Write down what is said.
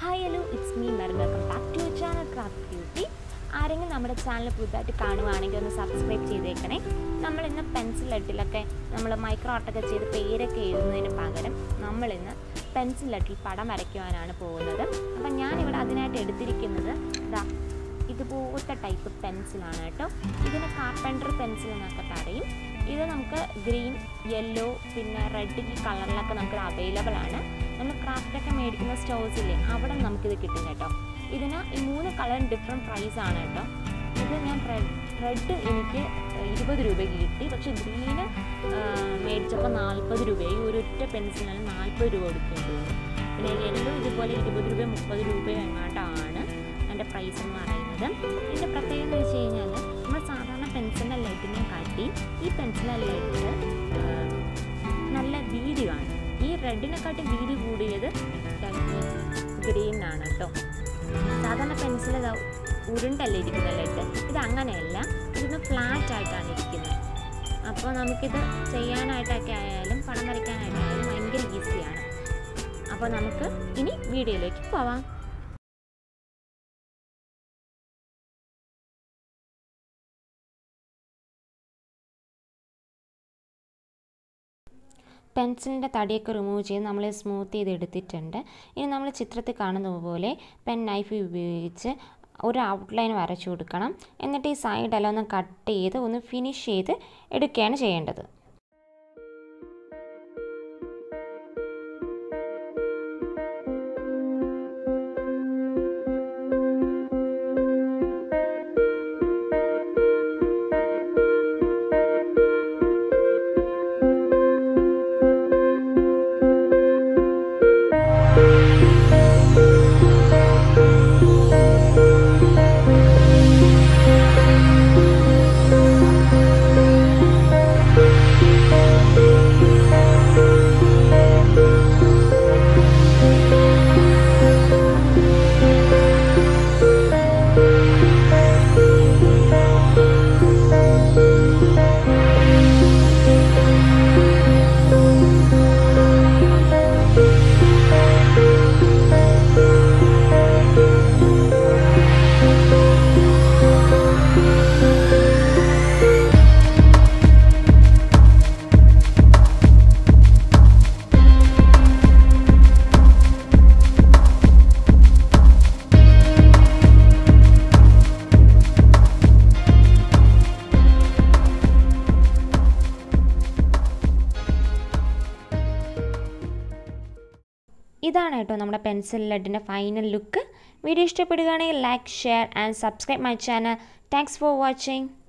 hi hello it's me Merin welcome back to channel craft beauty ആരെങ്കിലും നമ്മുടെ channel പുതുതായിട്ട് കാണുവാണെങ്കിൽ ഒന്ന് സബ്സ്ക്രൈബ് ചെയ്തേക്കണേ നമ്മൾ ഇന്ന് പെൻസിൽ ലെഡിലൊക്കെ നമ്മൾ മൈക്രോ ആർട്ടൊക്കെ ചെയ്ത് പേരൊക്കെ എഴുതുന്നതിന് പകരം നമ്മളിന്ന് പെൻസിൽ ലെഡിൽ പടം വരയ്ക്കുവാനാണ് പോകുന്നത് അപ്പം ഞാനിവിടെ അതിനായിട്ട് എടുത്തിരിക്കുന്നത് ഇതാ ഇതുപോലത്തെ ടൈപ്പ് പെൻസിലാണ് കേട്ടോ ഇതിന് കാർപ്പൻറ്റർ പെൻസിൽ എന്നൊക്കെ പറയും ഇത് നമുക്ക് ഗ്രീൻ യെല്ലോ പിന്നെ റെഡ് ഈ കളറിലൊക്കെ നമുക്ക് അവൈലബിൾ ആണ് നമ്മൾ ക്രാഫ്റ്റൊക്കെ മേടിക്കുന്ന സ്റ്റോഴ്സില്ലേ അവിടെ നമുക്കിത് കിട്ടും കേട്ടോ ഇതിന് ഈ മൂന്ന് കളറും ഡിഫറെൻറ്റ് പ്രൈസ് ആണ് കേട്ടോ ഇത് ഞാൻ റെഡ് എനിക്ക് ഇരുപത് രൂപയ്ക്ക് കിട്ടി പക്ഷേ ഗ്രീന് മേടിച്ചപ്പോൾ നാൽപ്പത് രൂപയായി ഒരു ഒറ്റ പെൻസിലിന് നാൽപ്പത് രൂപ കൊടുക്കേണ്ടി വന്നു പിന്നെ യെല്ലോ ഇതുപോലെ ഇരുപത് രൂപ മുപ്പത് രൂപയോ എങ്ങാണ്ടാണ് അതിൻ്റെ പ്രൈസ് എന്ന് പറയുന്നത് ഇതിൻ്റെ പ്രത്യേകത എന്ന് വെച്ച് കഴിഞ്ഞാൽ നമ്മൾ സാധാരണ പെൻസിലിൻ്റെ ലെഡിനെ കാട്ടി ഈ പെൻസിലിൻ്റെ ലെഡ് നല്ല വീതിയാണ് ഈ റെഡിനെക്കാട്ടി വീതി കൂടിയത് ഗ്രീനാണ് കേട്ടോ സാധാരണ പെൻസിൽ ഉരുണ്ടല്ലേ ഇരിക്കുന്ന ലെഡ് ഇത് അങ്ങനെയല്ല ഇതിന് ഫ്ലാറ്റ് ആയിട്ടാണ് ഇരിക്കുന്നത് അപ്പോൾ നമുക്കിത് ചെയ്യാനായിട്ടൊക്കെ ആയാലും പടം വരയ്ക്കാനായിട്ടായാലും ഭയങ്കര ഈസിയാണ് അപ്പോൾ നമുക്ക് ഇനി വീഡിയോയിലേക്ക് പോവാം പെൻസിലിൻ്റെ തടിയൊക്കെ റിമൂവ് ചെയ്ത് നമ്മൾ സ്മൂത്ത് ചെയ്ത് എടുത്തിട്ടുണ്ട് ഇനി നമ്മൾ ചിത്രത്തിൽ കാണുന്ന പോലെ പെൻ നൈഫ് ഉപയോഗിച്ച് ഒരു ഔട്ട്ലൈൻ വരച്ചു കൊടുക്കണം എന്നിട്ട് ഈ സൈഡെല്ലാം ഒന്ന് കട്ട് ചെയ്ത് ഒന്ന് ഫിനിഷ് ചെയ്ത് എടുക്കുകയാണ് ചെയ്യേണ്ടത് ഇതാണ് കേട്ടോ നമ്മുടെ പെൻസിൽ ലെഡിൻ്റെ ഫൈനൽ ലുക്ക് വീഡിയോ ഇഷ്ടപ്പെടുകയാണെങ്കിൽ like share and subscribe my channel thanks for watching